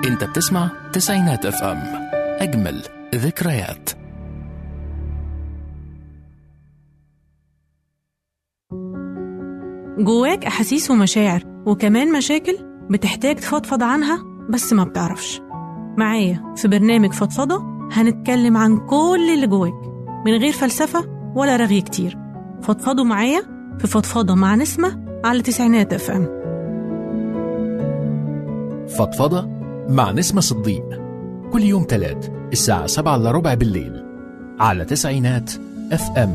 انت بتسمع تسعينات اف ام اجمل ذكريات جواك أحاسيس ومشاعر وكمان مشاكل بتحتاج تفضفض عنها بس ما بتعرفش معايا في برنامج فضفضة هنتكلم عن كل اللي جواك من غير فلسفة ولا رغي كتير فضفضوا معايا في فضفضة مع نسمة على تسعينات اف ام فضفضة مع نسمة صديق كل يوم تلات الساعة سبعة إلا ربع بالليل على تسعينات اف ام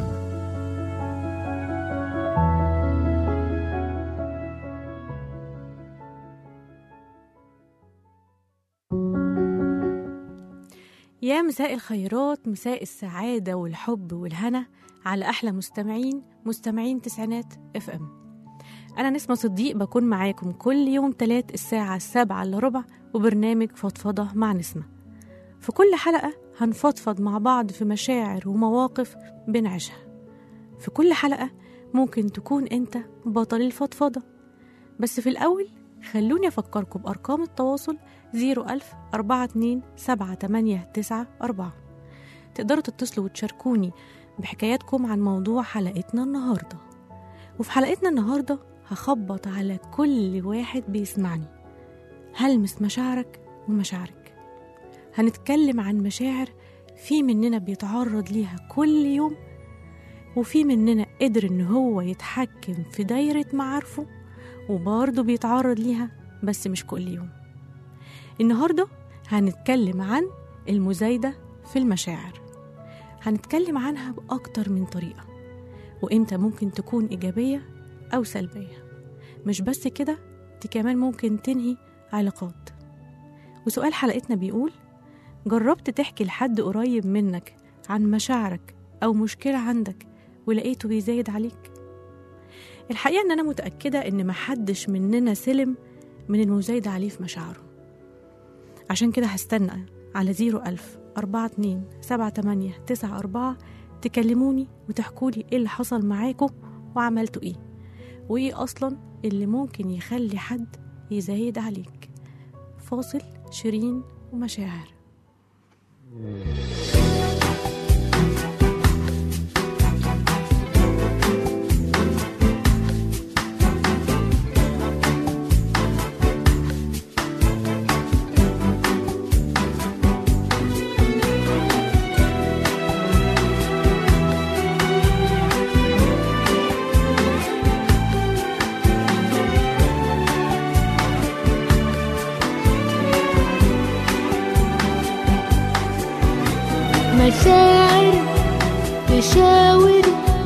يا مساء الخيرات مساء السعادة والحب والهنا على أحلى مستمعين مستمعين تسعينات اف ام أنا نسمة صديق بكون معاكم كل يوم تلات الساعة السابعة إلا ربع وبرنامج فضفضة مع نسمة في كل حلقة هنفضفض مع بعض في مشاعر ومواقف بنعيشها في كل حلقة ممكن تكون أنت بطل الفضفضة بس في الأول خلوني أفكركم بأرقام التواصل 01000 42 789 تقدروا تتصلوا وتشاركوني بحكاياتكم عن موضوع حلقتنا النهاردة وفي حلقتنا النهاردة هخبط على كل واحد بيسمعني هلمس مشاعرك ومشاعرك هنتكلم عن مشاعر في مننا بيتعرض ليها كل يوم وفي مننا قدر ان هو يتحكم في دايرة معارفه وبرضه بيتعرض ليها بس مش كل يوم النهاردة هنتكلم عن المزايدة في المشاعر هنتكلم عنها بأكتر من طريقة وإمتى ممكن تكون إيجابية أو سلبية مش بس كده دي كمان ممكن تنهي علاقات وسؤال حلقتنا بيقول جربت تحكي لحد قريب منك عن مشاعرك أو مشكلة عندك ولقيته بيزايد عليك الحقيقة إن أنا متأكدة إن محدش مننا سلم من المزايدة عليه في مشاعره عشان كده هستنى على زيرو ألف أربعة اتنين سبعة تمانية تسعة أربعة تكلموني وتحكولي إيه اللي حصل معاكم وعملتوا إيه وإيه أصلا اللي ممكن يخلي حد يزايد عليك فاصل شيرين ومشاعر مشاعر تشاور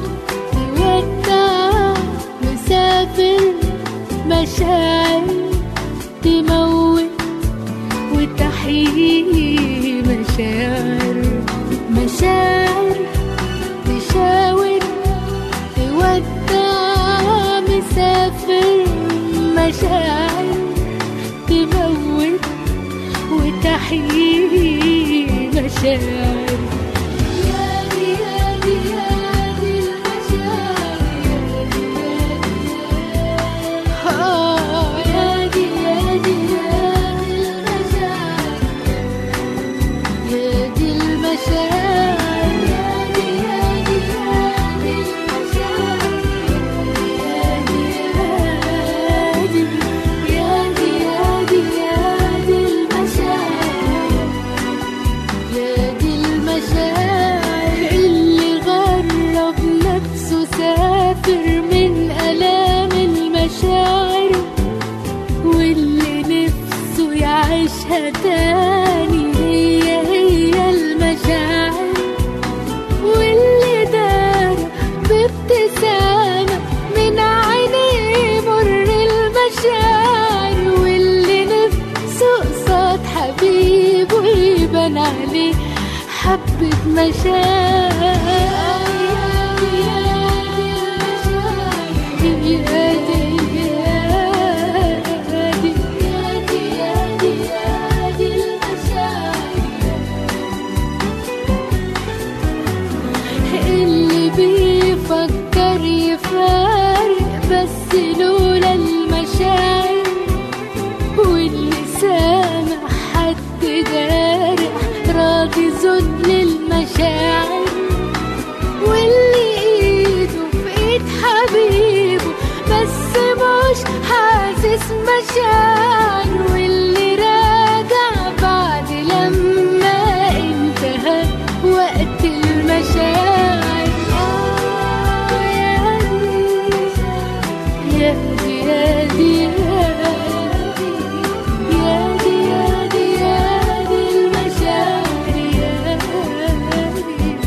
تودع مسافر مشاعر تموت وتحيي مشاعر مشاعر تشاور تودع مسافر مشاعر تموت وتحيي مشاعر يادي يادي يادي المشاعر آه يادي يادي يادي المشاعر يادي المشاعر يادي يادي يادي المشاعر يادي يادي يادي يادي المشاعر يا دي المشاعر اللي غرب نفسه سافر من ألام المشاعر واللي نفسه يعيشها تاني هي هي المشاعر واللي دار بابتسامة من عينيه مر المشاعر واللي نفسه قصاد حبيبه يبان عليه حبة مشاعر اللي بيفكر يفارق بس لولا المشاعر واللي سامع مشاعر واللي ايده في ايد حبيبه بس مش حاسس مشاعر واللي راجع بعد لما انتهى وقت المشاعر آه يا دي يا دي يا دي يا دي يا دي يا دي المشاعر يا دي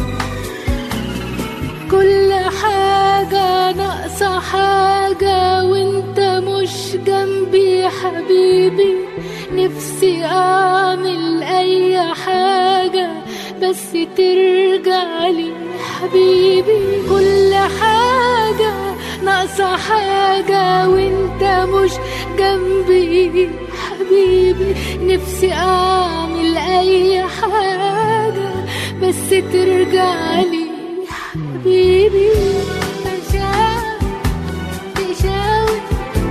كل حاجة ناقصة حاجة وانت مش جنبي حبيبي نفسي اعمل اي حاجة بس ترجع لي حبيبي كل حاجة ناقصة حاجة وانت مش جنبي حبيبي نفسي اعمل اي حاجة بس ترجع لي حبيبي مشاعر تشاور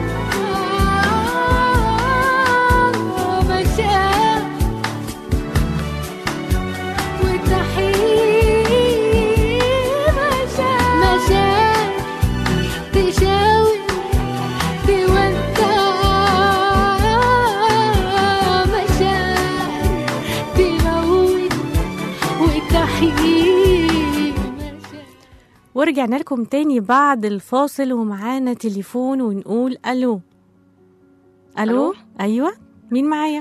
آه، مشاعر وتحيي مشاعر مشاعر تشاور تودع مشاعر تموت وتحيي مشاعر ورجعنا لكم تاني بعد الفاصل ومعانا تليفون ونقول الو الو ألو؟ ايوه مين معايا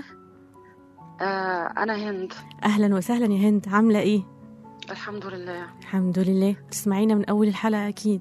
آه أنا هند اهلا وسهلا يا هند عامله ايه الحمد لله الحمد لله تسمعينا من اول الحلقه اكيد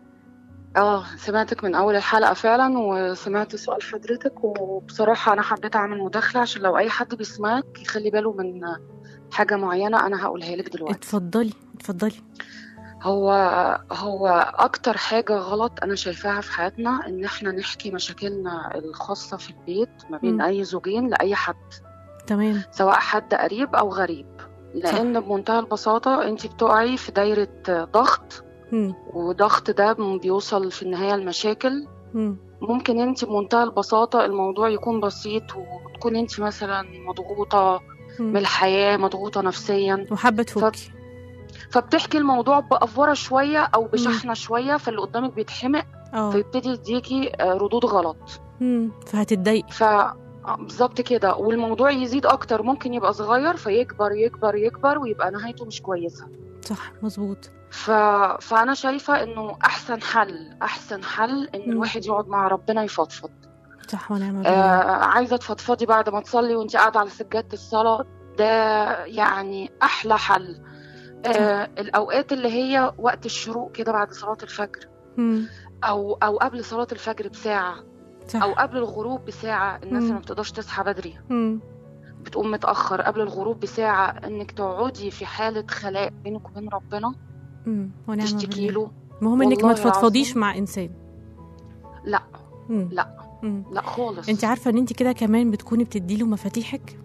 اه سمعتك من أول الحلقة فعلا وسمعت سؤال حضرتك وبصراحة أنا حبيت أعمل مداخلة عشان لو أي حد بيسمعك يخلي باله من حاجة معينة أنا هقولها لك دلوقتي اتفضلي اتفضلي هو هو أكتر حاجة غلط أنا شايفاها في حياتنا إن إحنا نحكي مشاكلنا الخاصة في البيت ما بين مم. أي زوجين لأي حد تمام سواء حد قريب أو غريب لأن بمنتهى البساطة أنت بتقعي في دايرة ضغط مم. وضغط ده بيوصل في النهاية لمشاكل مم. ممكن انت بمنتهى البساطة الموضوع يكون بسيط وتكون انت مثلا مضغوطة من مم. الحياة مضغوطة نفسيا وحابه تفكي فبتحكي الموضوع بأفورة شوية أو بشحنة شوية فاللي قدامك بيتحمق اه فيبتدي يديكي آه، ردود غلط مم. فهتتضايقي ف آه، بالظبط كده والموضوع يزيد أكتر ممكن يبقى صغير فيكبر يكبر يكبر ويبقى نهايته مش كويسة صح مظبوط ف... فأنا شايفة إنه أحسن حل أحسن حل إن مم. الواحد يقعد مع ربنا يفضفض صح ونعم بالله آه عايزه تفضفضي بعد ما تصلي وانت قاعده على سجاده الصلاه ده يعني احلى حل آه الاوقات اللي هي وقت الشروق كده بعد صلاه الفجر مم. او او قبل صلاه الفجر بساعه صح او قبل الغروب بساعه الناس مم. اللي ما بتقدرش تصحى بدري مم. بتقوم متاخر قبل الغروب بساعه انك تقعدي في حاله خلاء بينك وبين ربنا مم. ونعم تشتكي بالله له المهم انك ما والله تفضفضيش العظيم. مع انسان لا مم. لا. مم. لا خالص انت عارفه ان انت كده كمان بتكوني بتدي له مفاتيحك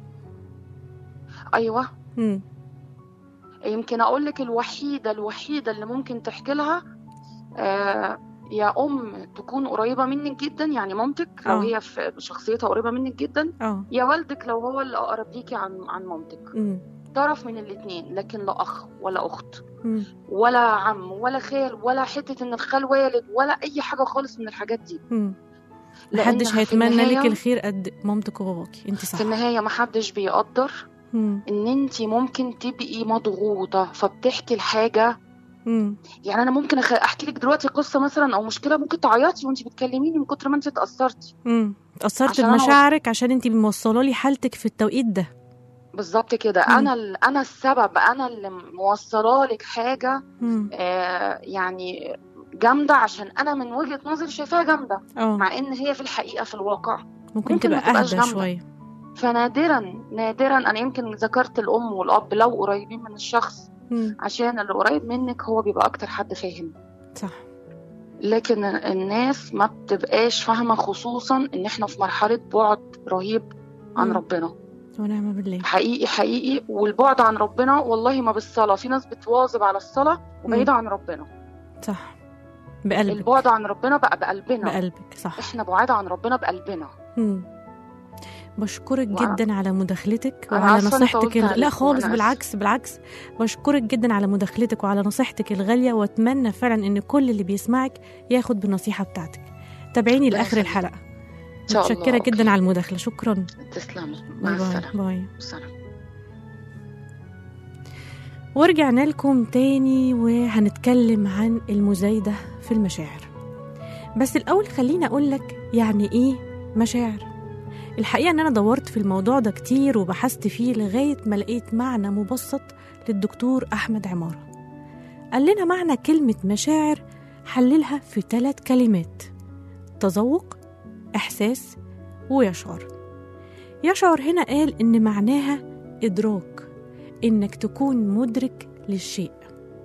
ايوه مم. يمكن اقول لك الوحيده الوحيده اللي ممكن تحكي لها آه يا ام تكون قريبه منك جدا يعني مامتك لو آه. هي في شخصيتها قريبه منك جدا اه يا والدك لو هو اللي اقرب ليكي عن عن مامتك مم. طرف من الاثنين لكن لا اخ ولا اخت مم. ولا عم ولا خال ولا حته ان الخال والد ولا اي حاجه خالص من الحاجات دي مم. لأنها محدش في هيتمنى لك النهاية- الخير قد مامتك وباباكي انت صح في النهايه محدش بيقدر مم. ان انت ممكن تبقي مضغوطه فبتحكي الحاجه مم. يعني انا ممكن أخ... احكي لك دلوقتي قصه مثلا او مشكله ممكن تعيطي وانت بتكلميني من كتر ما انت اتاثرتي مم. اتأثرت عشان أنا بمشاعرك عشان انت موصله لي حالتك في التوقيت ده بالظبط كده مم. انا ال... انا السبب انا اللي موصله لك حاجه مم. آه يعني جامده عشان انا من وجهه نظري شايفاها جامده اه مع ان هي في الحقيقه في الواقع ممكن ممكن تبقى ما تبقاش اهدى جامدة. شويه فنادرا نادرا انا يمكن ذكرت الام والاب لو قريبين من الشخص مم. عشان اللي قريب منك هو بيبقى اكتر حد فاهم صح لكن الناس ما بتبقاش فاهمه خصوصا ان احنا في مرحله بعد رهيب عن مم. ربنا ونعم بالله حقيقي حقيقي والبعد عن ربنا والله ما بالصلاة في ناس بتواظب على الصلاة وبعيدة عن ربنا صح بقلبك البعد عن ربنا بقى بقلبنا بقلبك صح احنا بعاد عن ربنا بقلبنا مم. بشكرك وأ- جدا على مداخلتك أنا وعلى آسفة إني نصيحتك طولت ال- لا عليكم، خالص أنا بالعكس بالعكس بشكرك جدا على مداخلتك وعلى نصيحتك الغاليه واتمنى فعلا ان كل اللي بيسمعك ياخد بالنصيحه بتاعتك تابعيني الله لاخر يخليك. الحلقه إن شاء الله متشكره جدا أوكي. على المداخله شكرا تسلمي مع باي باي السلامة باي سلام ورجعنا لكم تاني وهنتكلم عن المزايدة في المشاعر بس الأول خليني أقولك يعني إيه مشاعر الحقيقة إن أنا دورت في الموضوع ده كتير وبحثت فيه لغاية ما لقيت معنى مبسط للدكتور أحمد عمارة قال لنا معنى كلمة مشاعر حللها في ثلاث كلمات تذوق إحساس ويشعر يشعر هنا قال إن معناها إدراك إنك تكون مدرك للشيء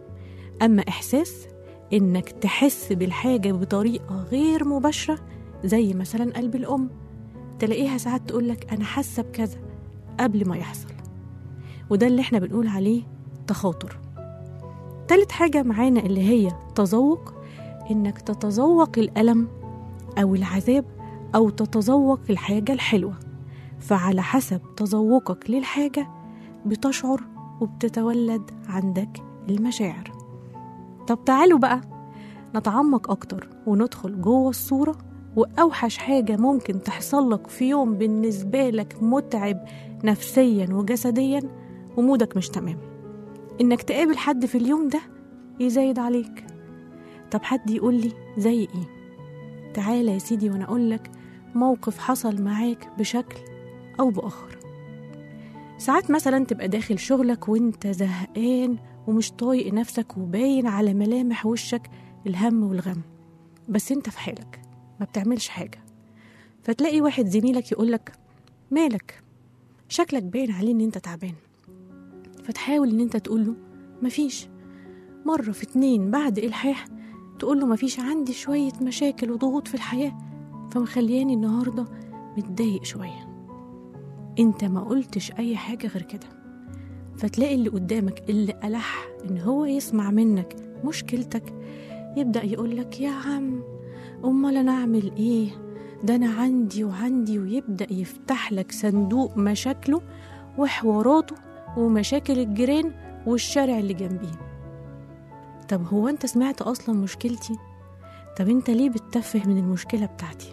أما إحساس إنك تحس بالحاجة بطريقة غير مباشرة زي مثلا قلب الأم تلاقيها ساعات تقولك أنا حاسة بكذا قبل ما يحصل وده اللي احنا بنقول عليه تخاطر تالت حاجة معانا اللي هي تذوق إنك تتذوق الألم أو العذاب أو تتذوق الحاجة الحلوة فعلى حسب تذوقك للحاجة بتشعر وبتتولد عندك المشاعر طب تعالوا بقى نتعمق أكتر وندخل جوه الصورة وأوحش حاجة ممكن تحصل لك في يوم بالنسبة لك متعب نفسيا وجسديا ومودك مش تمام إنك تقابل حد في اليوم ده يزايد عليك طب حد يقول لي زي إيه تعالى يا سيدي وأنا أقولك موقف حصل معاك بشكل أو بآخر ساعات مثلا تبقى داخل شغلك وانت زهقان ومش طايق نفسك وباين على ملامح وشك الهم والغم بس انت في حالك ما بتعملش حاجة فتلاقي واحد زميلك يقولك مالك شكلك باين عليه ان انت تعبان فتحاول ان انت تقوله مفيش مرة في اتنين بعد إلحاح تقوله مفيش عندي شوية مشاكل وضغوط في الحياة فمخلياني النهاردة متضايق شوية انت ما قلتش اي حاجة غير كده فتلاقي اللي قدامك اللي ألح ان هو يسمع منك مشكلتك يبدأ يقولك يا عم أمال أنا أعمل إيه ده أنا عندي وعندي ويبدأ يفتح لك صندوق مشاكله وحواراته ومشاكل الجيران والشارع اللي جنبيه طب هو أنت سمعت أصلا مشكلتي؟ طب أنت ليه بتتفه من المشكلة بتاعتي؟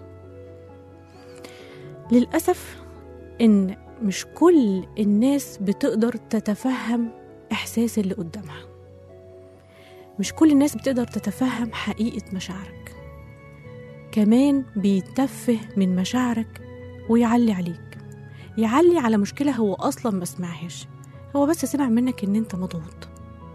للأسف إن مش كل الناس بتقدر تتفهم إحساس اللي قدامها مش كل الناس بتقدر تتفهم حقيقة مشاعرك كمان بيتفه من مشاعرك ويعلي عليك يعلي على مشكلة هو أصلا ما سمعهاش هو بس سمع منك إن أنت مضغوط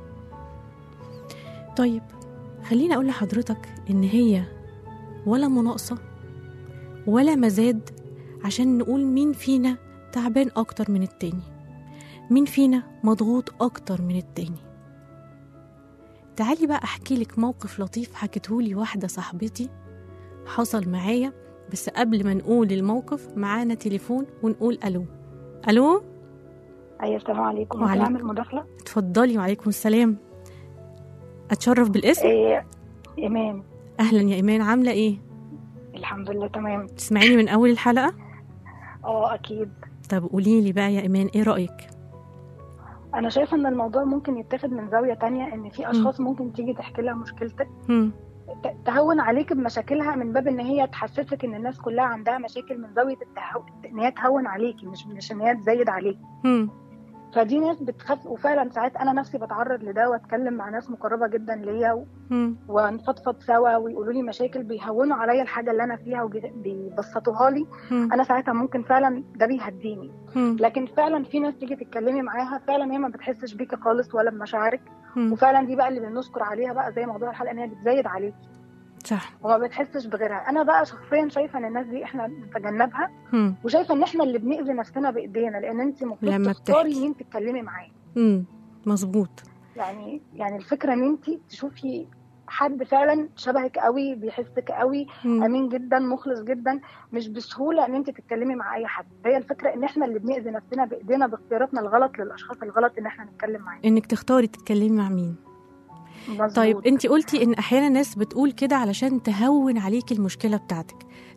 طيب خليني أقول لحضرتك إن هي ولا مناقصة ولا مزاد عشان نقول مين فينا تعبان أكتر من التاني مين فينا مضغوط أكتر من التاني تعالي بقى أحكي لك موقف لطيف حكتهولي واحدة صاحبتي حصل معايا بس قبل ما نقول الموقف معانا تليفون ونقول ألو ألو ايوه السلام عليكم ممكن وعليكم. اعمل مداخله اتفضلي وعليكم السلام أتشرف بالاسم إيه ايمان أهلا يا إيمان عاملة إيه؟ الحمد لله تمام تسمعيني من أول الحلقة؟ اه اكيد طب قولي لي بقى يا إيمان إيه رأيك؟ انا شايفه ان الموضوع ممكن يتاخد من زاويه تانية ان في اشخاص ممكن تيجي تحكي لها مشكلتك هم ت- تهون عليك بمشاكلها من باب ان هي تحسسك ان الناس كلها عندها مشاكل من زاويه التهو... ان هي تهون عليكي مش مش ان هي تزايد عليك هم فدي ناس بتخاف وفعلا ساعات انا نفسي بتعرض لده واتكلم مع ناس مقربه جدا ليا و- هم ونفضفض سوا ويقولوا لي مشاكل بيهونوا عليا الحاجه اللي انا فيها وبيبسطوها لي هم انا ساعتها ممكن فعلا ده بيهديني هم لكن فعلا في ناس تيجي تتكلمي معاها فعلا هي ما بتحسش بيكي خالص ولا بمشاعرك هم وفعلا دي بقى اللي بنذكر عليها بقى زي موضوع الحلقه ان هي بتزايد عليكي صح وما بتحسش بغيرها انا بقى شخصيا شايفه ان الناس دي احنا نتجنبها هم وشايفه ان احنا اللي بنأذي نفسنا بايدينا لان انت المفروض لما تختاري بتحكي. مين تتكلمي معاه هم مظبوط يعني يعني الفكره ان انت تشوفي حد فعلا شبهك قوي بيحسك قوي هم امين جدا مخلص جدا مش بسهوله ان انت تتكلمي مع اي حد هي الفكره ان احنا اللي بنأذي نفسنا بايدينا باختياراتنا الغلط للاشخاص الغلط ان احنا نتكلم معاهم انك تختاري تتكلمي مع مين مظبوط. طيب انت قلتي ان احيانا ناس بتقول كده علشان تهون عليكي المشكله بتاعتك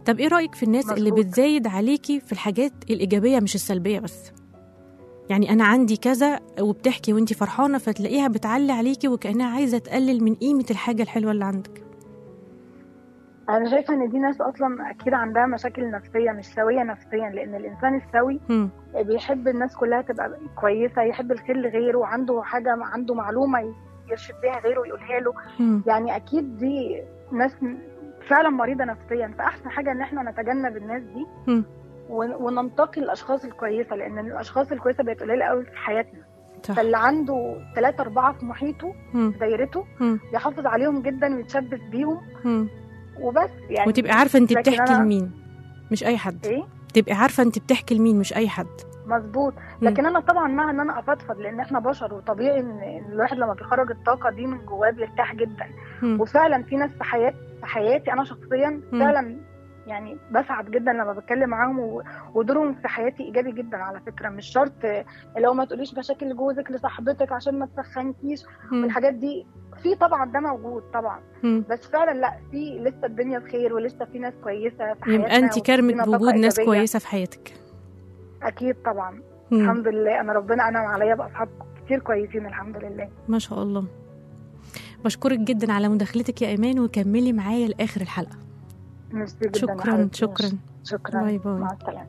طب ايه رايك في الناس اللي مظبوط. بتزايد عليكي في الحاجات الايجابيه مش السلبيه بس يعني انا عندي كذا وبتحكي وانتي فرحانه فتلاقيها بتعلي عليكي وكانها عايزه تقلل من قيمه الحاجه الحلوه اللي عندك انا شايفه ان دي ناس اصلا اكيد عندها مشاكل نفسيه مش سويه نفسيا لان الانسان السوي هم. بيحب الناس كلها تبقى كويسه يحب الخير لغيره وعنده حاجه عنده معلومه يرشد بيها غيره ويقولها له هم. يعني اكيد دي ناس فعلا مريضه نفسيا فاحسن حاجه ان احنا نتجنب الناس دي مم. ون- وننتقي الاشخاص الكويسه لان الاشخاص الكويسه بقت قليله قوي في حياتنا صح فاللي عنده ثلاثة أربعة في محيطه هم. في دايرته هم. يحافظ عليهم جدا ويتشبث بيهم هم. وبس يعني وتبقي عارفه انت لكن بتحكي أنا- لمين مش اي حد ايه تبقي عارفه انت بتحكي لمين مش اي حد مظبوط مم. لكن انا طبعا مع ان انا افضفض لان احنا بشر وطبيعي ان إن الواحد لما بيخرج الطاقه دي من جواه بيرتاح جدا هم. وفعلا في ناس في حياتي في حياتي انا شخصيا فعلا يعني بسعد جدا لما بتكلم معاهم و- ودورهم في حياتي ايجابي جدا على فكره مش شرط لو ما تقوليش مشاكل جوزك لصاحبتك عشان ما تسخنكيش هم. والحاجات دي في طبعا ده موجود طبعا هم. بس فعلا لا في لسه الدنيا بخير ولسه في ناس كويسه في حياتنا يبقى انت كرمك وفينا طاقة بوجود ناس إيجابية. كويسه في حياتك اكيد طبعا هم. الحمد لله انا ربنا انعم عليا باصحاب كتير كويسين الحمد لله ما شاء الله بشكرك جدا على مداخلتك يا ايمان وكملي معايا لاخر الحلقه ميرسي جدا يا شكرا حبيبتي. شكرا شكرا باي باي. مع السلامه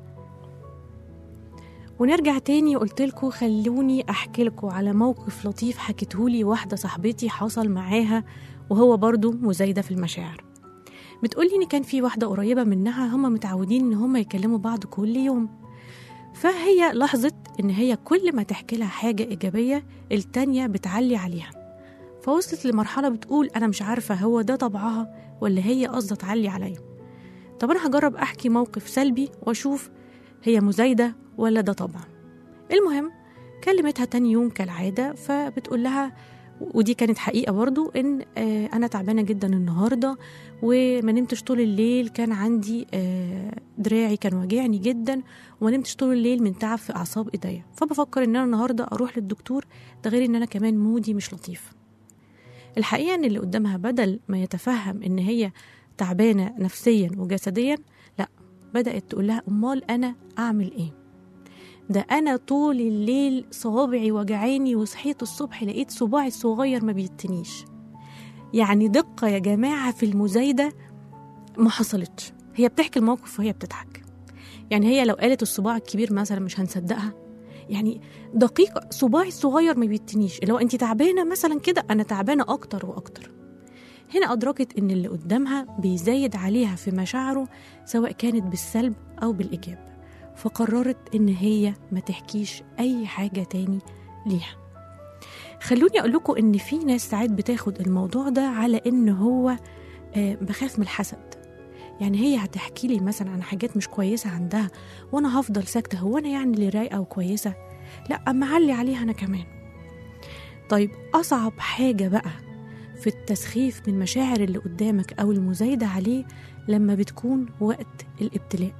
ونرجع تاني قلت لكم خلوني احكي لكم على موقف لطيف حكيتهولي واحده صاحبتي حصل معاها وهو برضو مزايده في المشاعر بتقولي ان كان في واحده قريبه منها هما متعودين ان هما يكلموا بعض كل يوم فهي لاحظت ان هي كل ما تحكي لها حاجه ايجابيه التانيه بتعلي عليها فوصلت لمرحله بتقول انا مش عارفه هو ده طبعها ولا هي قصده تعلي عليا طب انا هجرب احكي موقف سلبي واشوف هي مزايده ولا ده طبع المهم كلمتها تاني يوم كالعادة فبتقول لها ودي كانت حقيقة برضو إن آه، أنا تعبانة جدا النهاردة وما نمتش طول الليل كان عندي آه، دراعي كان واجعني جدا وما نمتش طول الليل من تعب في أعصاب إيديا فبفكر إن أنا النهاردة أروح للدكتور ده غير إن أنا كمان مودي مش لطيف الحقيقة إن اللي قدامها بدل ما يتفهم إن هي تعبانة نفسيا وجسديا لا بدأت تقول لها أمال أنا أعمل إيه ده أنا طول الليل صوابعي وجعاني وصحيت الصبح لقيت صباعي الصغير ما بيتنيش يعني دقة يا جماعة في المزايدة ما حصلتش هي بتحكي الموقف وهي بتضحك يعني هي لو قالت الصباع الكبير مثلا مش هنصدقها يعني دقيقة صباعي الصغير ما بيتنيش لو انت تعبانة مثلا كده أنا تعبانة أكتر وأكتر هنا أدركت إن اللي قدامها بيزايد عليها في مشاعره سواء كانت بالسلب أو بالإيجاب فقررت إن هي ما تحكيش أي حاجة تاني ليها خلوني أقول لكم إن في ناس ساعات بتاخد الموضوع ده على إن هو آه، بخاف من الحسد يعني هي هتحكي لي مثلا عن حاجات مش كويسة عندها وأنا هفضل ساكتة هو أنا يعني اللي رايقة وكويسة لا أما علي عليها أنا كمان طيب أصعب حاجة بقى في التسخيف من مشاعر اللي قدامك أو المزايدة عليه لما بتكون وقت الابتلاء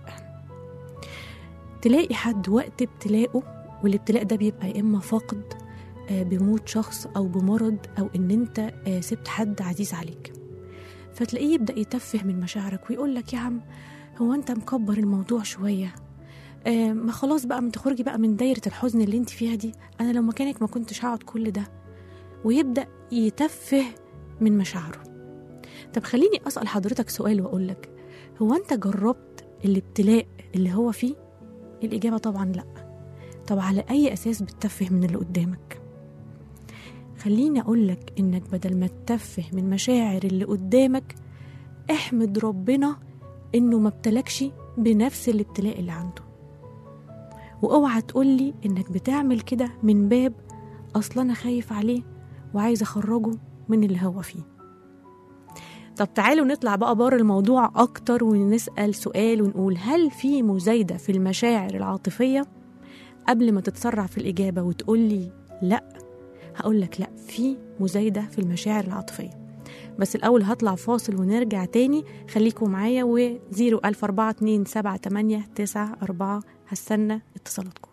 تلاقي حد وقت ابتلاءه والابتلاء ده بيبقى يا إما فقد آه، بموت شخص أو بمرض أو إن أنت آه، سبت حد عزيز عليك فتلاقيه يبدأ يتفه من مشاعرك ويقول لك يا عم هو أنت مكبر الموضوع شوية آه، ما خلاص بقى ما تخرجي بقى من دايرة الحزن اللي انت فيها دي أنا لو مكانك ما كنتش هقعد كل ده ويبدأ يتفه من مشاعره طب خليني أسأل حضرتك سؤال وأقول لك هو أنت جربت الابتلاء اللي هو فيه؟ الإجابة طبعا لأ طب على أي أساس بتتفه من اللي قدامك؟ خليني أقول لك إنك بدل ما تتفه من مشاعر اللي قدامك احمد ربنا إنه ما ابتلكش بنفس الابتلاء اللي عنده واوعى تقولي إنك بتعمل كده من باب أصل أنا خايف عليه وعايز أخرجه من اللي هو فيه طب تعالوا نطلع بقى بره الموضوع أكتر ونسأل سؤال ونقول هل في مزايدة في المشاعر العاطفية؟ قبل ما تتسرع في الإجابة وتقولي لأ هقول لك لأ في مزايدة في المشاعر العاطفية بس الأول هطلع فاصل ونرجع تاني خليكم معايا و 0142789 هستنى اتصالاتكم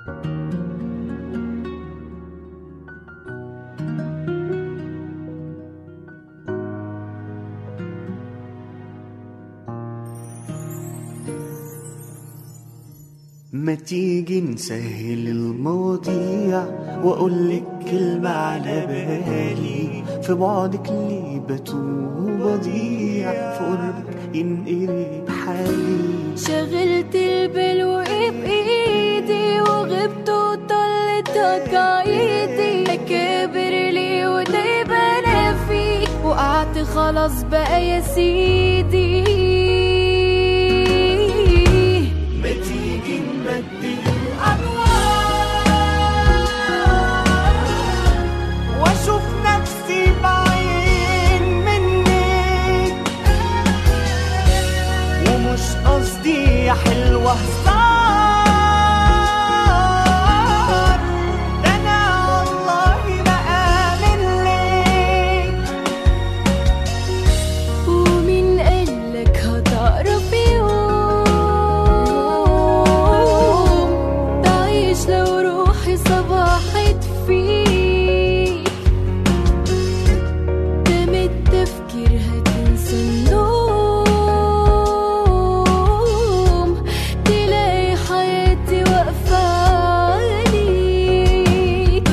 ما تيجي نسهل المواضيع واقول لك كلمة على بالي في بعدك ليه بتوه وبضيع في قربك ينقلب حالي شغلت البال وقف ايدي وغبت وطلت عيدي كبر لي ودايب انا فيك وقعت خلاص بقى يا سيدي ما تيجي نبدل واشوف نفسي بعين منك ومش قصدي يا حلوة هزار ده انا والله بآمن لك ومين قالك هتعرف يوم تعيش لو روحي صباحت فيك دام التفكير هتنسى النوم تلاقي حياتي واقفة عليك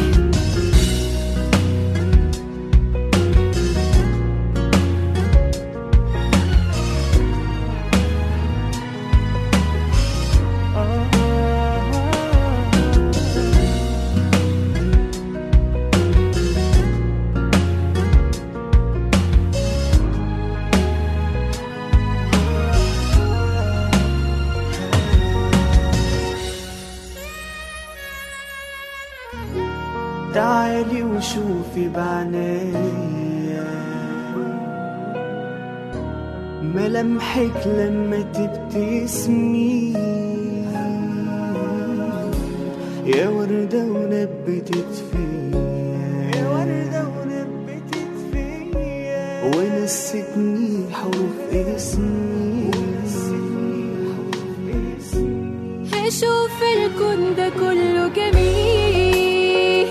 تعالي وشوفي بعناية ملامحك لما تبتسمي يا وردة ونبتت فيا يا وردة ونبتت فيا ونستني حروف اسمي هشوف الكون ده كله جميل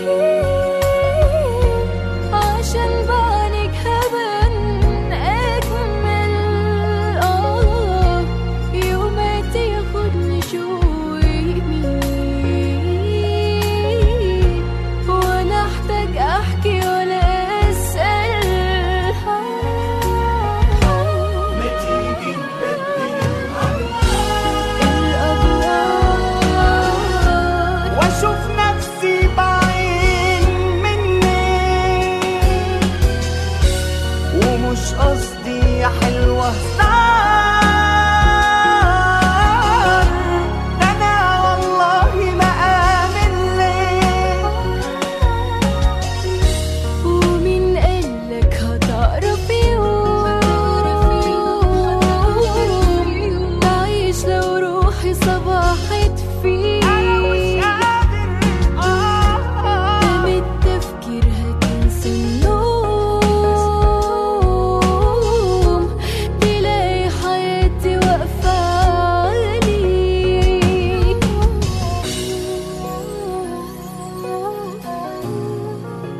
عشان بعينك هبان أجمل آه يومات ياخدني شوقي يمين وأنا أحتاج أحكي ولا أسأل ما تيجي نبدل الأبرار واشوف نفسي بعين منك ومش قصدي يا حلوة هزار ده انا والله ما آمن لك ومين قالك هتعرف يوم تعيش لو روحي صباحت فيك دام التفكير هتنسى النوم تلاقي حياتي واقفة عليك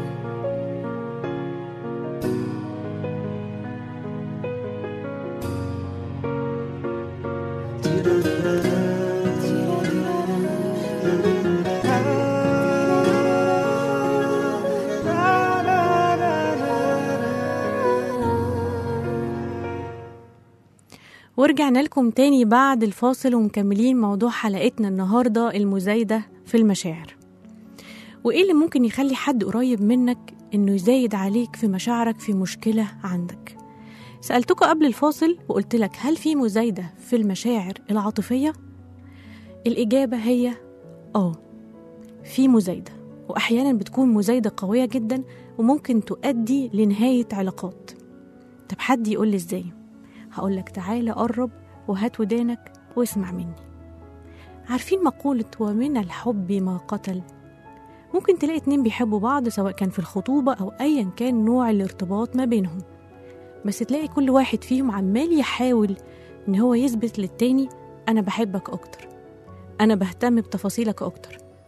ورجعنا لكم تاني بعد الفاصل ومكملين موضوع حلقتنا النهاردة المزايدة في المشاعر وإيه اللي ممكن يخلي حد قريب منك إنه يزايد عليك في مشاعرك في مشكلة عندك سألتكم قبل الفاصل وقلت لك هل في مزايدة في المشاعر العاطفية؟ الإجابة هي آه في مزايدة وأحيانا بتكون مزايدة قوية جدا وممكن تؤدي لنهاية علاقات طب حد يقول لي إزاي؟ هقولك تعالى قرب وهات ودانك واسمع مني عارفين مقولة ومن الحب ما قتل ممكن تلاقي اتنين بيحبوا بعض سواء كان في الخطوبة أو أيا كان نوع الارتباط ما بينهم بس تلاقي كل واحد فيهم عمال يحاول إن هو يثبت للتاني أنا بحبك أكتر أنا بهتم بتفاصيلك أكتر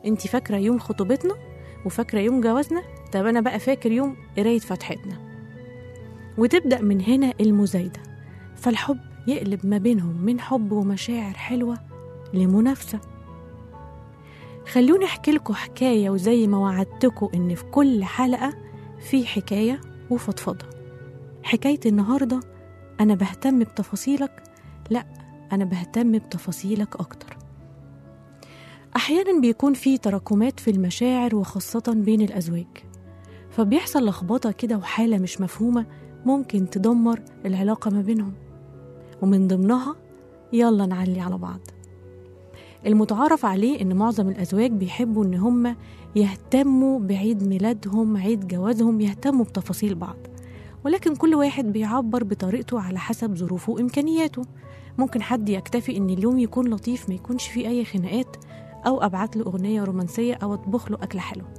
انت فاكرة يوم خطوبتنا وفاكرة يوم جوازنا طب أنا بقى فاكر يوم قراية فتحتنا وتبدأ من هنا المزايدة فالحب يقلب ما بينهم من حب ومشاعر حلوة لمنافسة خلوني أحكي لكم حكاية وزي ما وعدتكم إن في كل حلقة في حكاية وفضفضة حكاية النهاردة أنا بهتم بتفاصيلك لأ أنا بهتم بتفاصيلك أكتر أحيانا بيكون في تراكمات في المشاعر وخاصة بين الأزواج فبيحصل لخبطة كده وحالة مش مفهومة ممكن تدمر العلاقة ما بينهم ومن ضمنها يلا نعلي على بعض المتعارف عليه إن معظم الأزواج بيحبوا إن هم يهتموا بعيد ميلادهم عيد جوازهم يهتموا بتفاصيل بعض ولكن كل واحد بيعبر بطريقته على حسب ظروفه وإمكانياته ممكن حد يكتفي إن اليوم يكون لطيف ما يكونش فيه أي خناقات أو أبعت له أغنية رومانسية أو أطبخ له أكلة حلوة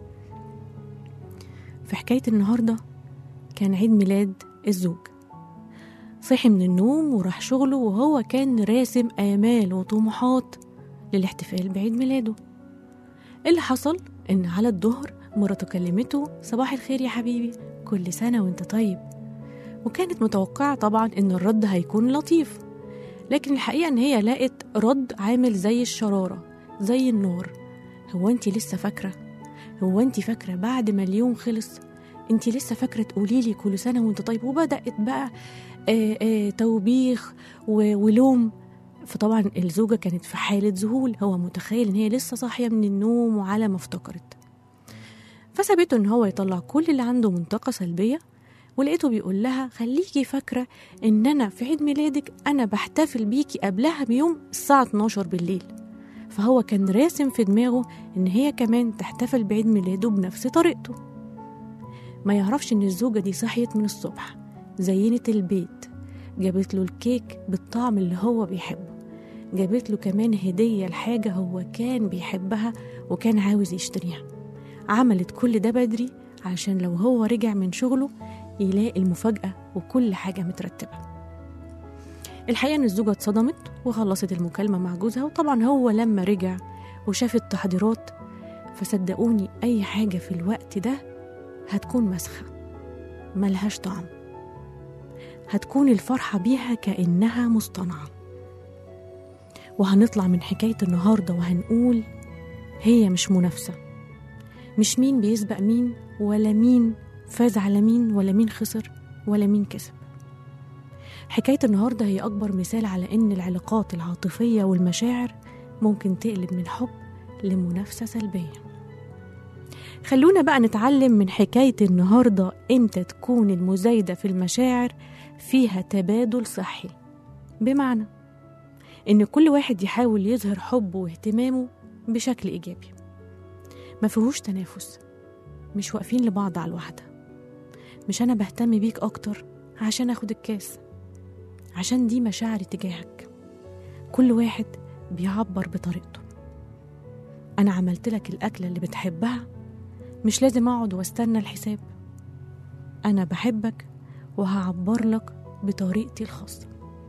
في حكاية النهاردة كان عيد ميلاد الزوج صحي من النوم وراح شغله وهو كان راسم آمال وطموحات للاحتفال بعيد ميلاده اللي حصل إن على الظهر مراته كلمته صباح الخير يا حبيبي كل سنة وانت طيب وكانت متوقعة طبعا إن الرد هيكون لطيف لكن الحقيقة إن هي لقت رد عامل زي الشرارة زي النار هو انت لسه فاكرة هو انت فاكرة بعد ما اليوم خلص انت لسه فاكرة تقولي لي كل سنة وانت طيب وبدأت بقى آه آه توبيخ و- ولوم فطبعا الزوجة كانت في حالة ذهول هو متخيل ان هي لسه صاحية من النوم وعلى ما افتكرت فسابته ان هو يطلع كل اللي عنده من طاقة سلبية ولقيته بيقول لها خليكي فاكرة ان انا في عيد ميلادك انا بحتفل بيكي قبلها بيوم الساعة 12 بالليل فهو كان راسم في دماغه ان هي كمان تحتفل بعيد ميلاده بنفس طريقته ما يعرفش ان الزوجة دي صحيت من الصبح زينت البيت جابت له الكيك بالطعم اللي هو بيحبه جابت له كمان هدية لحاجة هو كان بيحبها وكان عاوز يشتريها عملت كل ده بدري عشان لو هو رجع من شغله يلاقي المفاجأة وكل حاجة مترتبة الحقيقة إن الزوجة اتصدمت وخلصت المكالمة مع جوزها وطبعا هو لما رجع وشاف التحضيرات فصدقوني أي حاجة في الوقت ده هتكون مسخة ملهاش طعم هتكون الفرحة بيها كأنها مصطنعة وهنطلع من حكاية النهاردة وهنقول هي مش منافسة مش مين بيسبق مين ولا مين فاز على مين ولا مين خسر ولا مين كسب حكاية النهاردة هي أكبر مثال على إن العلاقات العاطفية والمشاعر ممكن تقلب من حب لمنافسة سلبية خلونا بقى نتعلم من حكاية النهاردة إمتى تكون المزايدة في المشاعر فيها تبادل صحي بمعنى إن كل واحد يحاول يظهر حبه واهتمامه بشكل إيجابي ما فيهوش تنافس مش واقفين لبعض على الواحدة مش أنا بهتم بيك أكتر عشان أخد الكاس عشان دي مشاعري تجاهك كل واحد بيعبر بطريقته أنا عملت لك الأكلة اللي بتحبها مش لازم أقعد واستنى الحساب أنا بحبك وهعبر لك بطريقتي الخاصة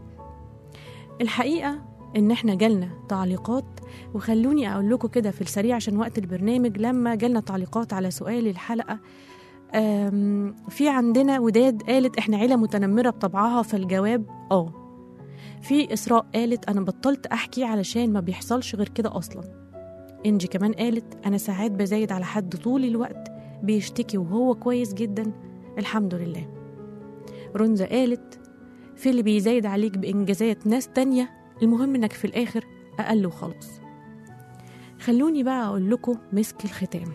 الحقيقة إن إحنا جالنا تعليقات وخلوني أقول لكم كده في السريع عشان وقت البرنامج لما جالنا تعليقات على سؤال الحلقة أم، في عندنا وداد قالت إحنا عيلة متنمرة بطبعها فالجواب آه في إسراء قالت أنا بطلت أحكي علشان ما بيحصلش غير كده أصلا إنجي كمان قالت أنا ساعات بزايد على حد طول الوقت بيشتكي وهو كويس جدا الحمد لله رنزة قالت في اللي بيزايد عليك بإنجازات ناس تانية المهم إنك في الآخر أقل وخلاص خلوني بقى أقول لكم مسك الختام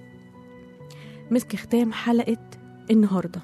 مسك ختام حلقة النهاردة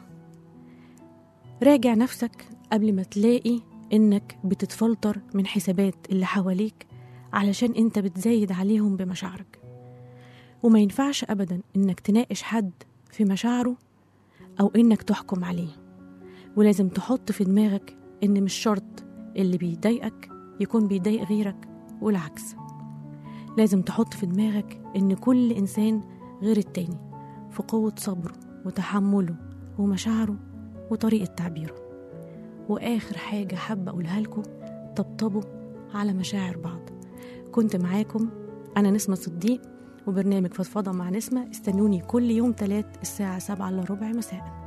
راجع نفسك قبل ما تلاقي إنك بتتفلتر من حسابات اللي حواليك علشان انت بتزايد عليهم بمشاعرك وما ينفعش ابدا انك تناقش حد في مشاعره او انك تحكم عليه ولازم تحط في دماغك ان مش شرط اللي بيضايقك يكون بيضايق غيرك والعكس لازم تحط في دماغك ان كل انسان غير التاني في قوة صبره وتحمله ومشاعره وطريقة تعبيره وآخر حاجة حابة أقولها لكم طبطبوا على مشاعر بعض كنت معاكم أنا نسمة صديق وبرنامج فضفضة مع نسمة استنوني كل يوم تلات الساعة سبعة إلا ربع مساء